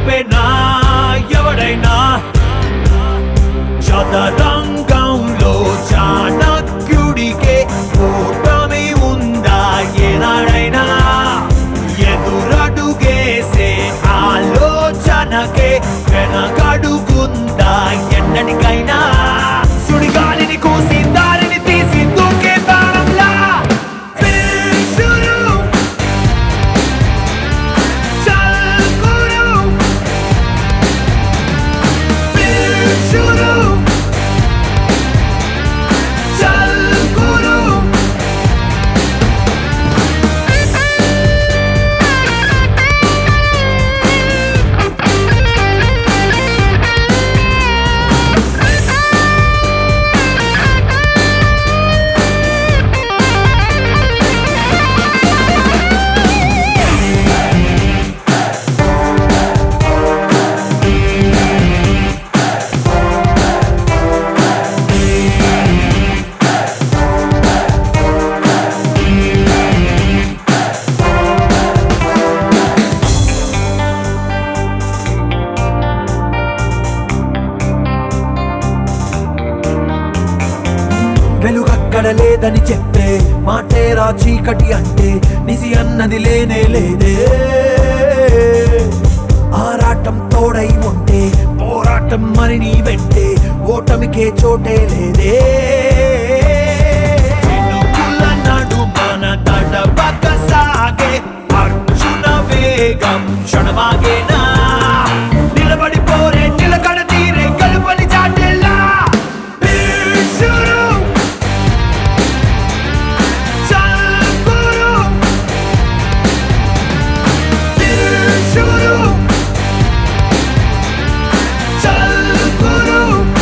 ఆపేనా ఎవడైనా చదరంగంలో చాణక్యుడికే ఓటమి ఉందా ఏనాడైనా ఎదురడుగేసే ఆలోచనకే వెనకడుగుందా ఎన్నటికైనా సుడిగాలిని కూసి దారిని తీసి దూకే బాణంలా ఫినిషులు. చల్ గురు. ఫినిషులు. చల్ గురు. వెలుగక్కడ లేదని చెప్పే మాటేరా చీకటి అంటే నిసి అన్నది లేనే లేదే ఆరాటం తోడై ఉంటే పోరాటం మరి నీ వెంటే ఓటమికే చోటే లేదే చినుకుల నడుమన తడబక సాగే అర్జున వేగం క్షణమాగేనా నిలబడి పోరే నిలకడ తీరే కలుపని చాటేలా భీషుడు చల్ గురు భీషుడు చల్ గురు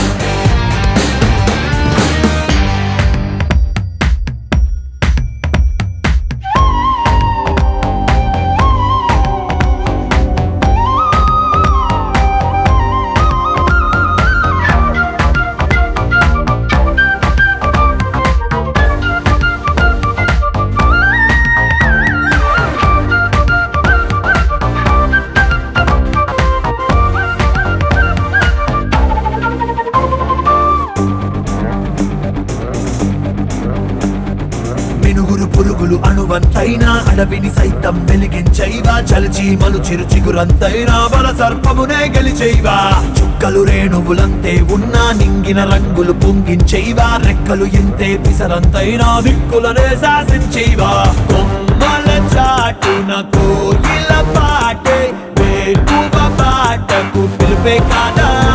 మినుగురు పురుగులు అణువంతైనా అడవిని సైతం వెలిగించైవా చలిచీమలు చిరు చిగురంతైనా బల సర్పమునే గెలిచైవా చుక్కలు రేణువులంతే ఉన్నా నింగిన రంగులు పొంగించైవా రెక్కలు ఎంతే పిసరంతైనా దిక్కులనే శాసించైవా కొమ్మల చాటున కోయిల పాటే వేకువ పాటకు పిలిపే కాదా